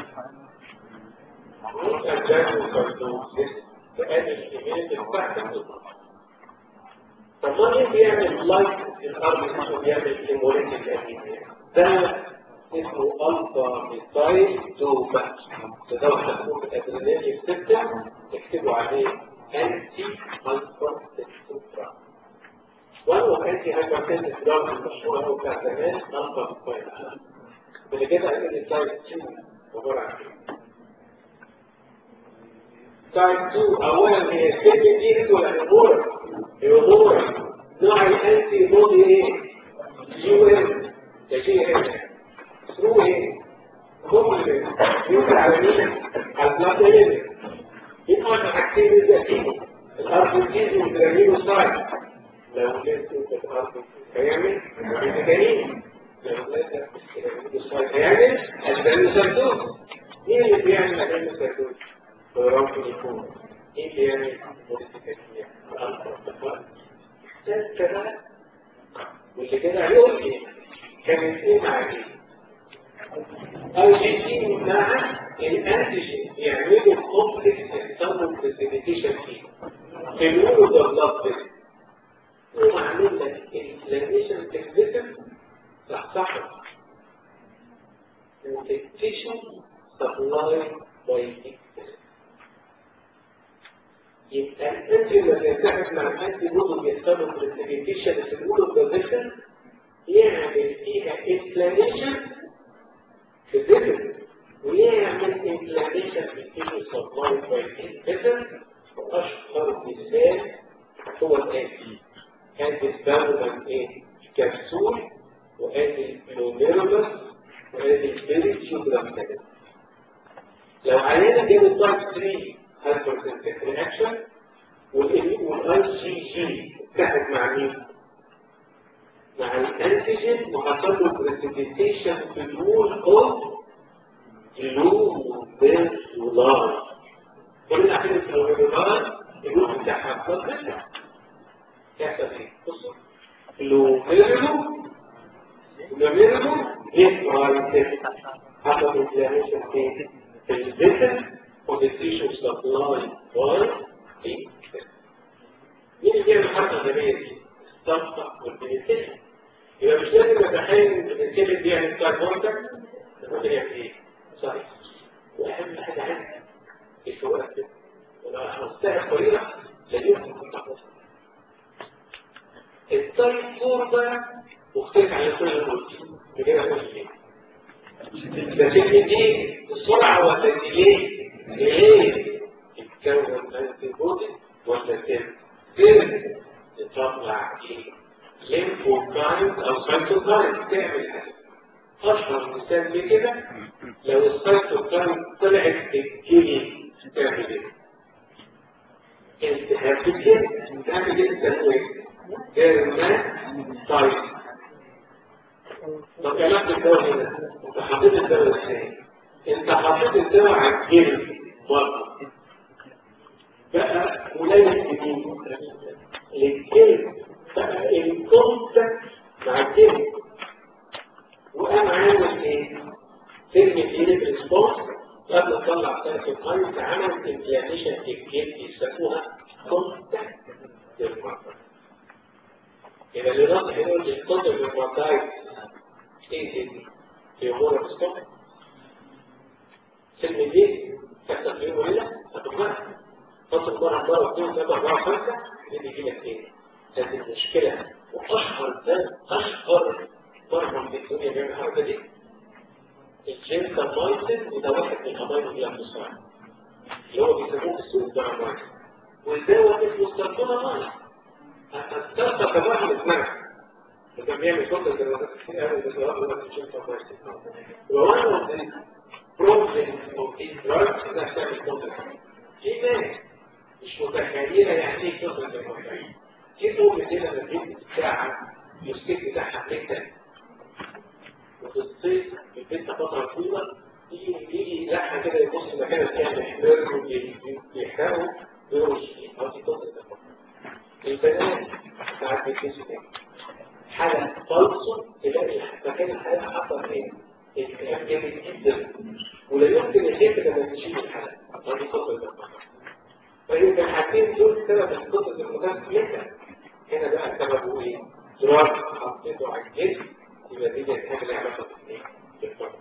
الجانو كاردوسيس فقال الإيميل بتاعته طب ما مين بيعمل لايك الارض وبيعمل هيموليتيك انيميا ده اسمه الفا ميثايل دوبا تدور تكون الادرينالين سيستم اكتبوا عليه انتي الفا سيستم وهو انتي هايبر سيستم دراج المشهور هو بتاع زمان الفا ميثايل اللي كده قال لي تايب 2 عباره عن ايه؟ تايب 2 اولا هي الكلمه دي ولا الامور؟ الامور نوع الانتي بودي ايه؟ يو ام ده شيء هنا ثرو ايه؟ كومبلمنت يوصل على مين؟ على البلاد ليفل يبقى حاجتين بالذاتين الارض تيجي وترميه سايد لو لسه الارض هيعمل ميكانيزم لو لسه ترميه سايد هيعمل البريمو سيرتوز مين اللي بيعمل البريمو سيرتوز؟ ممكن يكون مين اللي يعمل موديفيكيشن؟ كده واللي كده هيقول ايه؟ كانت ايه مع ايه؟ او جي مع الانتيجين يعملوا كومبلكس اكترنال بريسيبيتيشن فيه بنقوله بالظبط ومعمول لك انفلاميشن تكنيكال صح صح وتكتيشن سبلاي باي يبقى الانتيجين اللي يتحد مع الانتي بودو بيحصلوا بريسيبيتيشن في الاولو بوزيشن يعمل فيها انفلاميشن في الذكر ويعمل انفلاميشن في التيشو سبلاي باي الذكر واشهر مثال هو الاتي ادي الدولة ايه كبسول وادي البلونيربس وادي البيريتيوبرام لو علينا جاب التايب 3 هايبرسنتيك رياكشن والاي جي جي اتحد مع مين؟ مع الانتيجين وحصل له بريسيبيتيشن في الوول اوف لوبيرولار كلنا عارفين اللوبيرولار الوول بتاعها بتطلع يحصل ايه؟ بصوا لوبيرولو لوبيرولو يطلع حصل انفلاميشن في الفيتر والتيشو سبلاي باي مين اللي بيعمل حركه زمان دي؟ الضغط والبنسلين يبقى مش لازم اتخيل ان البنسلين بيعمل كاربونتك ممكن يعمل ايه؟ صحيح واهم حاجه عندي الفوائد كده ولو هنستعمل طريقه لا يمكن ان تحصل التايب 4 بقى مختلف عن كل البروتين بكده اقول ايه؟ البنسلين دي السرعه والتدليل ليه؟ يتكون انتي بودي ولا سيل سيل تطلع ايه؟ ليمفوكايت او سايتوكايت تعمل حاجه اشهر مثال لكده لو السايتوكايت طلعت الكلي تعمل ايه؟ التهاب في الكلي تعمل ايه تسموه ايه؟ طب علاقة الدواء هنا انت حطيت الدواء ازاي؟ انت حطيت الدواء على الجلد برضه بقى قليل جديد للجلد بقى الكونتاكت مع الجلد وقام عامل ايه؟ كلمة ايدك ريسبونس قبل ما تطلع سلف القلب عمل انفلاميشن في الجلد يسموها كونتاكت للمرضى يبقى اللي ناقص يقول الكونتاكت للمرضى ايه دي؟ في امور الريسبونس كلمة دي تحصل في يوم وليلة هتطلع تطلع مرة مرة اثنين ثلاثة أربعة خمسة دي بيجي لك ايه؟ كانت المشكلة وأشهر ده أشهر مرهم في الدنيا بيعمل الحركة دي الجنتا مايتن وده واحد من الأماين اللي في الصحة اللي هو بيسموه في السوق الدرامات والدواء اسمه سرطانة هتسترطى كمان اسمها وكان بيعمل كتر الدراسات كتير قوي بس هو هو الجنتا مايتن ووانا من بروبلم اوف ذيس دراجز انها بتعمل كتر في ناس مش متخيلة يعني ايه كتر الدراسات في طول كده من البيت بتاعها الستيك بتاعها جدا وفي الصيف البيت فترة طويلة يجي يجي لحمة كده يبص مكانها فيها محمر ويحرقه ويرش فيه أو في كتر البنات ساعات بيكيسوا كده حالة فالصة تلاقي مكان الحالة حصل ايه؟ الكلام جامد جدا ولا يمكن يخف لما تشيل الحالة هذه كتر الدم فيبقى الحاجتين دول سبب القطة المكان كلها هنا بقى سببه ايه؟ زرار حطيته على الجسم يبقى دي حاجة لها علاقة بالايه؟ بالفرق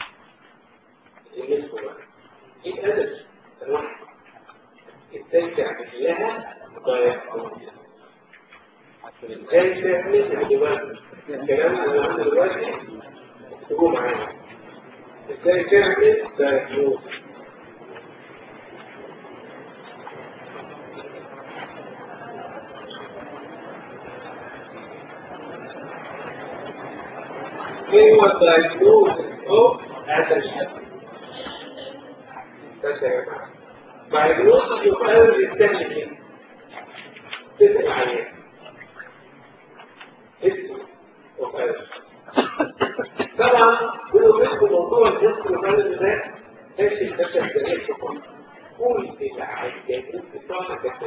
النسبة بقى ايه أدب الواحد ازاي تعمل لها ضيق ازاي تعمل دلوقتي الكلام اللي انا عندي دلوقتي اكتبوه معايا ازاي تعمل دايجنوز ايه هو الدايجنوز اوف اتنشن بس يا جماعه دايجنوز يقال للسهل ايه تسال عليه طبعا كل منكم موضوع الجنس والمال ده ماشي البشر جميع شكرا كل العيادات بتوعنا كده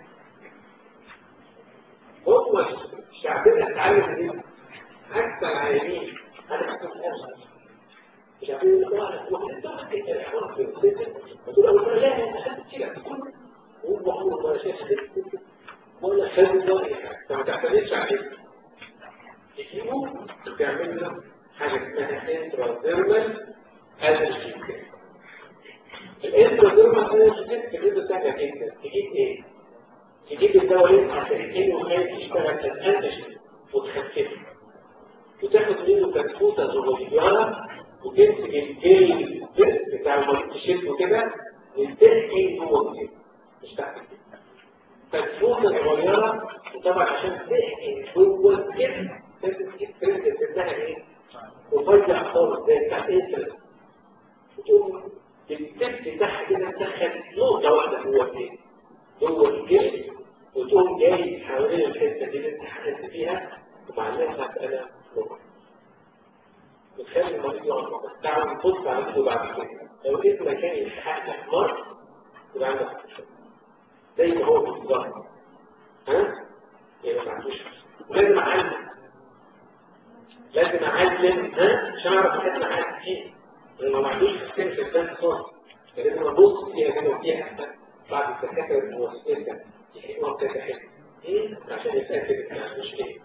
هو شعبنا اتعلم ايه حتى العيانين انا حتى الاسف شعبنا بتوعنا هو انت انت الحوار في السجن وتقول اول مره لا انا خدت كده هو هو ما شاف ولا خد ولا حاجه فما تعتمدش عليه تجيبه وتعمل له حاجة اسمها انتراديرمال الرجي الانتراديرمال الرجي كده سهلة جدا تجيب ايه؟ تجيب الدواء اللي عشان كأنه خايف يشتغل كالانتشن وتخففه وتاخد منه كتفوتة صغيرة وتمسك الجيل بتاع المريض تشده كده وتحكي جوه الجيل مش تحت كتفوتة صغيرة وطبعا عشان تحكي جوه الجيل لازم تجيب ترند تبدأها ايه؟ وفجأة خالص زي بتاع انترنت وتقوم بالتبت بتاعها كده تدخل نقطة واحدة جوه الايه؟ جوه الجسم وتقوم جاي حوالين الحتة دي اللي انت حاسس فيها ومعلمها بقلم نقطة وتخلي المريض يقعد نقطة تعال تبص على ايده بعد كده لو لقيت مكان يلحق لك مر يبقى عندك مشكلة زي ما هو بالظبط ها؟ يعني ما عندوش لازم اعلم لازم اعلم ها عشان اعرف احنا عارف فيه لانه ما عندوش سيستم في الدم خالص لازم ابص فيها كده وفيها بعد الدكاتره الموظفين ده يحكموا كذا حته ايه عشان يتاكد ان ما عندوش ايه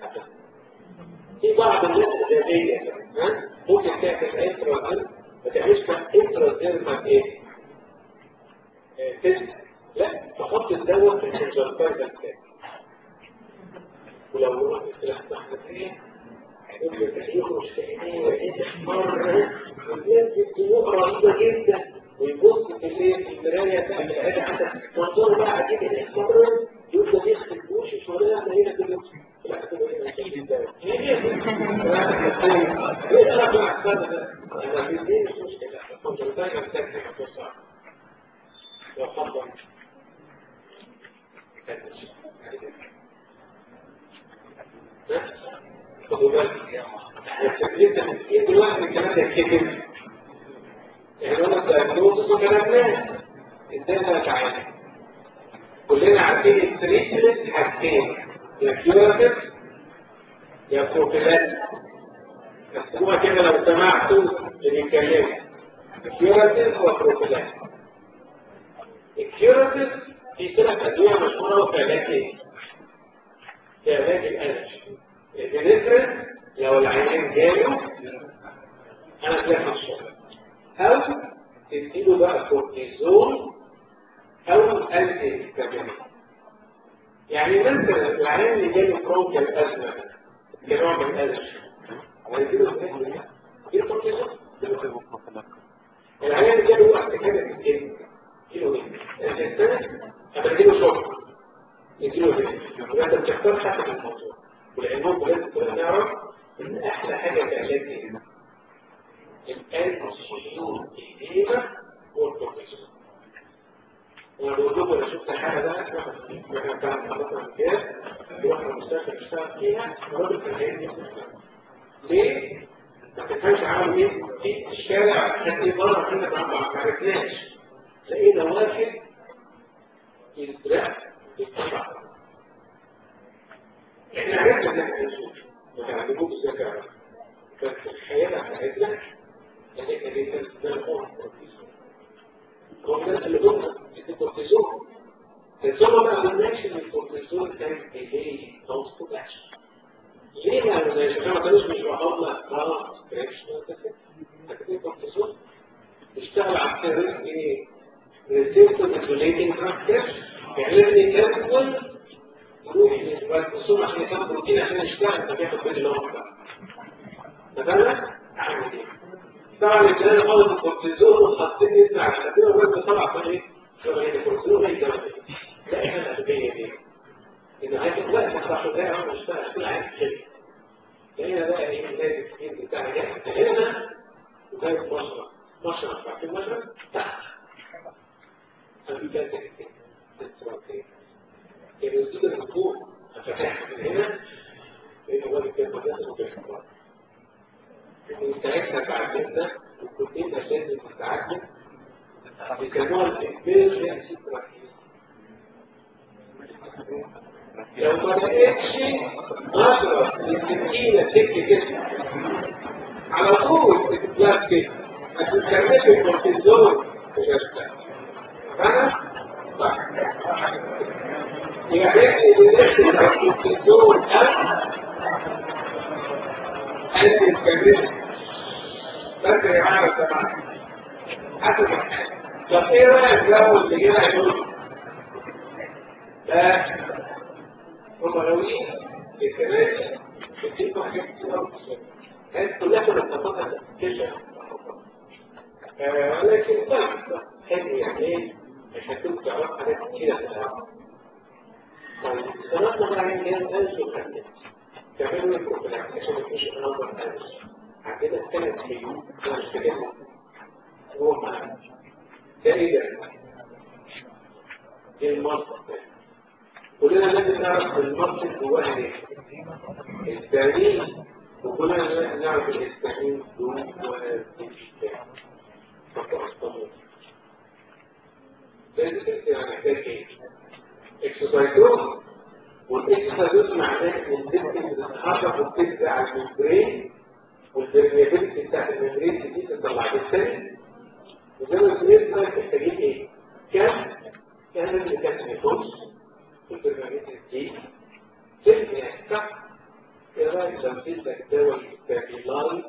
في بعض الناس الذاتيه ها ممكن تعمل انترا ما تعملش انترا ديرما ايه تست لا تحط الدواء في الكونجكتيفال بتاعك ولو رحت لحظه حساسيه يخرج تحميه ويعيد احمر وينزل دموع رهيبة جدا ويبص في الليل في المراية بتاع العيادة عندك منظره بقى عجيب الاحمر يفضل يغسل وشه شوية ما هنا كده لا كده هنا اكيد الدواء ايه رايك مع السنة ده؟ انا في الدين مش مشكلة الكونجكتيفال بتاعك هتوسع لو حضر خدوا بالك التكليف المسكين دلوقتي الكلام ده كتب يعني انا الدايجنوزس وكلامناه ازاي انا اتعامل كلنا عارفين التريتمنت حاجتين يا كيوراتيف يا بروفيلاكتيك مكتوبه كده لو سمعتوا اللي بيتكلموا كيوراتيف وبروفيلاكتيك الكيوراتيف في ثلاث ادويه مشهوره في علاج ايه؟ في علاج الالرجي البنفرين لو العيان جاله انا في الشغل او تديله بقى كورتيزون او انتي هيستامين يعني مثلا العيان اللي جاله برونكيال ازمه كنوع من الالم هيجيله ايه؟ يجيله كورتيزون العيان اللي جاله وقت كده في الجسم يجيله ايه؟ الانسان اما يجيله شوك يجيله ايه؟ يبقى انت بتختار حسب الموضوع والعلمون لازم تبقى نعرف ان احلى حاجه في علاج ايه؟ الانسولين ايديما والكورتيزون وانا بقول لكم انا شفت حاجه بقى احنا بتاع خلاص الامتياز رحنا المستشفى نشتغل فيها الراجل كان جاي ليه؟ ما تفهمش عملوا ايه؟ في الشارع كان ايه بره كده ما عرفناش لقينا واحد يترق يتطلع احنا عرفنا ان احنا نشوف ما تعلموش ازاي تعرف بس الخيال بتاعتنا ان احنا جدا ده الخوف قلنا اللي قلنا الكورتيزون الثم ما قلناش ان الكورتيزون كان ديلي نوت بروتكشن ليه ما قلناش عشان ما كانوش بيشرحوا لنا اه لكن الكورتيزون بيشتغل على السيرفيس ايه ريسيبتور ايزوليتنج ترانسكريبشن يعني لازم يكون يروح للكورتيزون عشان يكون بروتين عشان يشتغل فبياخد بالي اللي مثلا اعمل ايه طبعا الجنان خالص الكورتيزون وحاطين يسمع الحديث وقت طلع في ايه شغل الكورتيزون ايه ده لا احنا الاغبيه دي ان هيك لا تخرج ده انا اشتغل كل عايز كده هنا بقى ايه بدايه التفكير بتاعي ده هنا بدايه مشرب مشرب بعد المشرب تحت هذه بدايه التفكير يعني وجود الدكتور فتحت من هنا لان هو اللي كان مدرسه في الحوار ساعتها تعلمنا وكلنا لازم نتعلم بيسموها الامبيرجنسي براكتس لو ما لقيتش نظرة للسكينة تك كده على طول تتلاف كده هتتكلمش الكورتيزون بجد فانا صح يعني اللي الكورتيزون أنت تتكلمش بس يا جماعه يا جماعه حسب طب ايه رايك لو اللي جه هيقول ده هم ناويين الكباري بتجيبوا حاجات كتير قوي كانت كلها كانت بتاخدها تكتشف ولكن طيب حلو يعني ايه مش هتكون تعرف حاجات كتيرة في الأول طيب صراحة بقى عين جهاز ألف وخمسة تعملوا ايه بروفيلاكس عشان مفيش أنظر ألف عندنا ثلاث حلول انا مش فاكرهم هو معانا ده ايه ده؟ ايه المصدر ده؟ كلنا لازم نعرف المصدر جواها ايه؟ التاريخ وكلنا لازم نعرف الاسبانيين جواها ايه؟ لازم تفكر محتاج ايه؟ اكسسايزون والاكسسايزون معناه ان الجسم بتتحرك وبتبدا على الممبرين والبرميابيلتي بتاعت الممبرين دي تطلع بالتاني وزي ما قلت لك محتاجين ايه؟ كم كم اللي كانت نيكوز والبرميابيلتي دي تبني يعني صح ايه رايك لو اديتك دواء ستابيلاي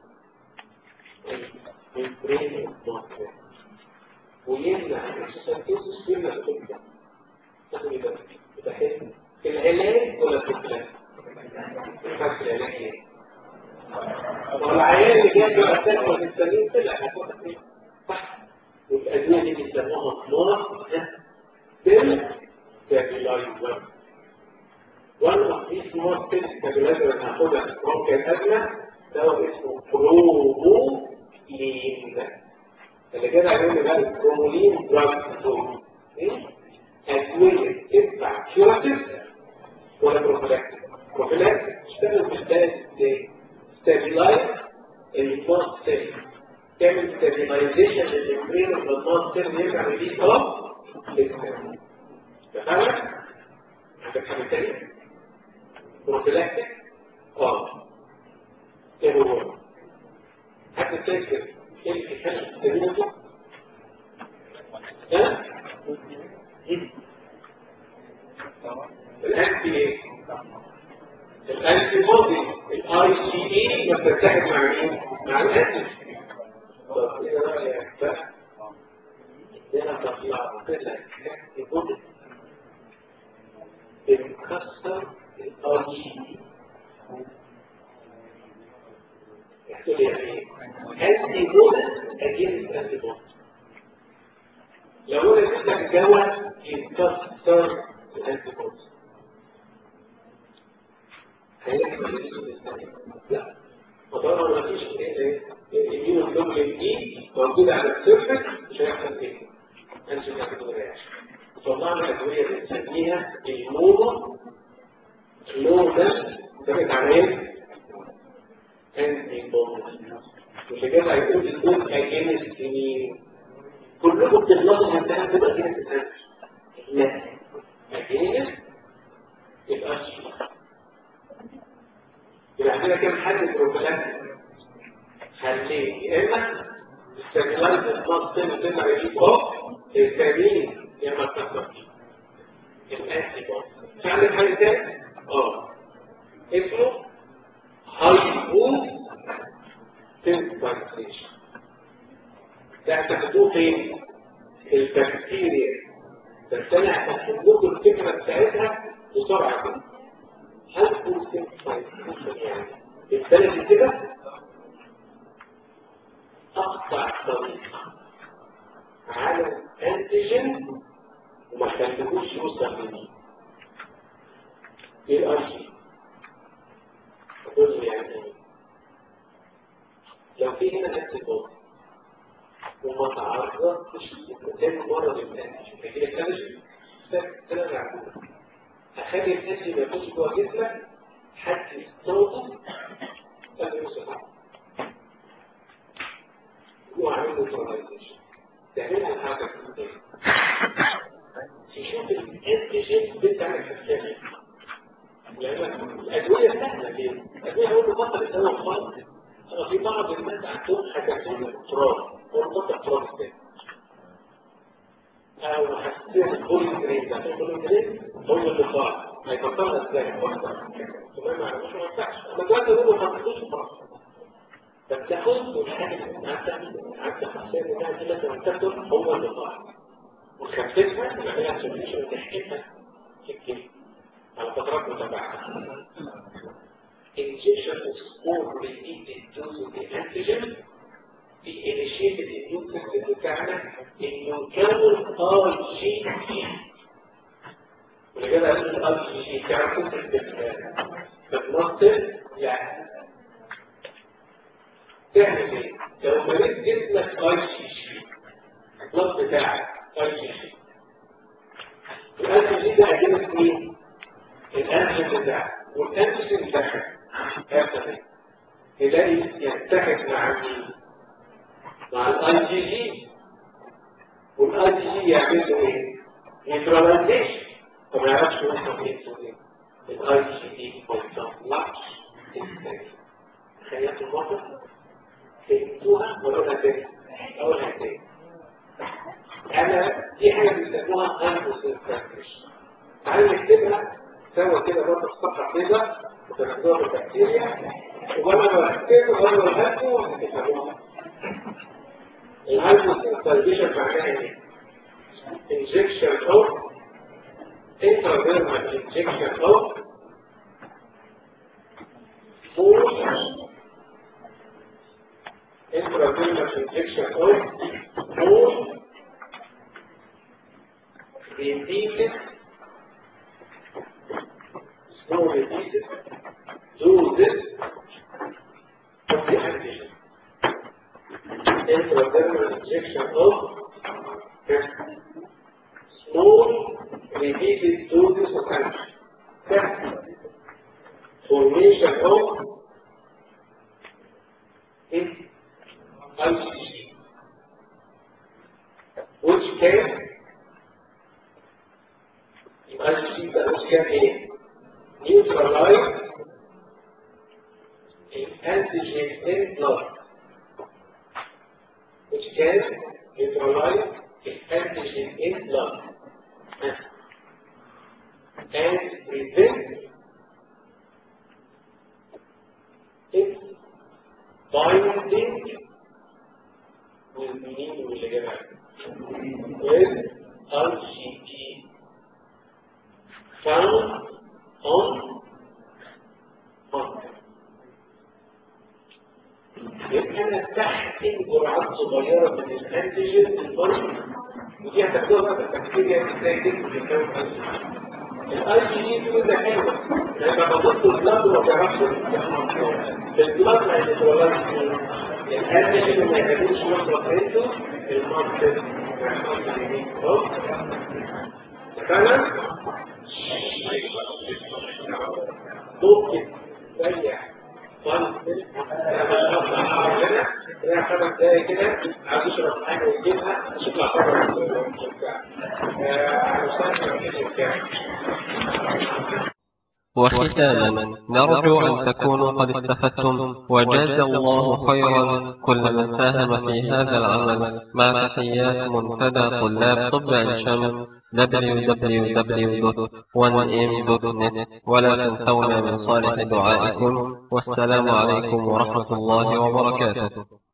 الممبرين والممبرين ويمنع الاكسسايتوزس كل ما تبدا تاخد ايه ده حلو العلاج ولا الدكتور؟ الفرق العلاج ايه؟ والعيان اللي جاب بأساس والإنسانين طلع هتوقف ايه؟ صح والأدوية دي بيسموها نار بيل ستابيلايزر one of these small pill stabilizer اللي هناخدها في برونكيال أزمة دواء اسمه برومولين اللي كده هيقول لي بقى البرومولين دراج ايه؟ أدوية تدفع كيوراتيف ولا بروفيلاكتيك؟ بروفيلاكتيك تشتغل في البلد ازاي؟ ستابيلايز الماست سيل تعمل ستابيلايزيشن للممبرين اوف الماست سيل يرجع ريليس اوف للسيل تفهم؟ عندك حاجة تانية؟ بروفيلاكتيك؟ اه ايه هو؟ حد تفكر ايه اللي كان ستابيلايزيشن؟ ها؟ الانتي ايه؟ الانتي بودي الاي سي اي بتتحد مع مين؟ مع الانتي طب ايه رايك بقى؟ هنا تطلع كده انتي بودي بتكسر الار جي دي يحصل يعني ايه؟ انتي بودي اجينست انتي بودي لو انا اديت لك دواء يكسر الانتي بودي هيحصل لا فطالما ما فيش الاميون جلوبولين دي موجوده على السيرفس مش هيحصل ايه؟ انتي بودي رياكشن طلعنا ادويه بنسميها المونو كلونال سمعت عن ايه؟ انتي بودي مش كده هيقول يكون اجينست مين؟ كلكم بتغلطوا في الامتحان كده اجينست انتي لا اجينست يبقى يبقى عندنا كام حد بروفيلاكتيك خليه يا اما استغلال النص تاني تطلع يجيب اوف التانيين يا اما تكسر الانتي بودي في عندك حاجه تاني؟ اه اسمه هايبو سنسيتيشن ده هتاخدوه فين؟ البكتيريا بس انا هكتب لكم الفكره بتاعتها بسرعه كده هايبو سنسيتيشن يعني بالبلد كده اقطع طريق على انتيجين وما خليهوش يوصل لمين ايه الارشي تقول لي يعني ايه لو في هنا انتي بودي وما تعرضتش لتاني مرة للانتيجين هيجيلك انتيجين ثلاث عقول اخلي الانتيجين يخش جوه جسمك حتى يستوطن قبل يوصل وعمل له ترانزيشن تعملها حاجة تشوف الانتيجين بتعمل حساسية لأن الأدوية سهلة ليه؟ الأدوية أول ما بطل الدواء خالص أنا في بعض الناس عندهم حساسية الاضطراب هو بطل اضطراب ازاي؟ أو حساسية البوليجرين ده البوليجرين هو اللي صار هيبطلها ازاي؟ تمام ما مش ما ينفعش أما دلوقتي يقولوا ما تاخدوش خلاص فبتاخد الحاجة اللي عندك عندك حساسية بتاعت دي مثلا تاخد هو اللي صار وتخففها تعملها سوليوشن وتحكمها في الكلمة على فترات متابعة. Injection of small repeated dose of the antigen the initiated immune system بتاعنا انه يكون ار جي جي ولكده قالوا الار جي جي تعرفوا بتمثل يعني تعمل ايه؟ لو مريض جسمك ار جي جي الضغط بتاعك ار جي جي الار جي جي ده اجنبي مين؟ الانتيجين بتاعك والانتيجين بتاعك هيحصل ايه؟ يلاقي يتحد مع مين؟ مع الاي جي جي والاي جي جي يعمل له ايه؟ نيوتراليزيشن فما يعرفش يوصل ايه الاي جي جي ما يطلعش تخيلت الموقف؟ فهمتوها ولا تاني؟ اقولها تاني انا دي حاجه بيسموها هايبوسنسيشن تعالوا نكتبها سوا كده برضه في صفحه كده وتاخدوها بالبكتيريا وانا بكتبها وانا بهدوا وهتفهموها الهايبوسنسيشن معناها ايه؟ injection of intradermal injection of force intradermal injection of force repeated small repeated doses of the antigen intradermal injection of small repeated doses of antigen formation of IgG which can IgG which can neutralize an antigen in blood which can neutralize an antigen in blood and prevent its binding with meaning with with IgG found on on يبقى انا تحت جرعات صغيره من الانتيجين المرض ودي هتاخدوها بقى في البكتيريا ازاي تكتب الكلام الاي جي دي تقول ده حلو لما بضيف البلاد ما بيعرفش البلاد ما يتولدش الانتيجين ما يعملوش مصرف عنده الماركت فعلا ممكن تريح انا خمس دقايق كده عايز اشرب حاجه ويجيبها مش هطلع بره وختاما نرجو أن تكونوا قد استفدتم وجاز الله خيرا كل من ساهم في هذا العمل مع تحيات منتدى طلاب طب عين شمس www.1m.net ولا تنسونا من صالح دعائكم والسلام عليكم ورحمة الله وبركاته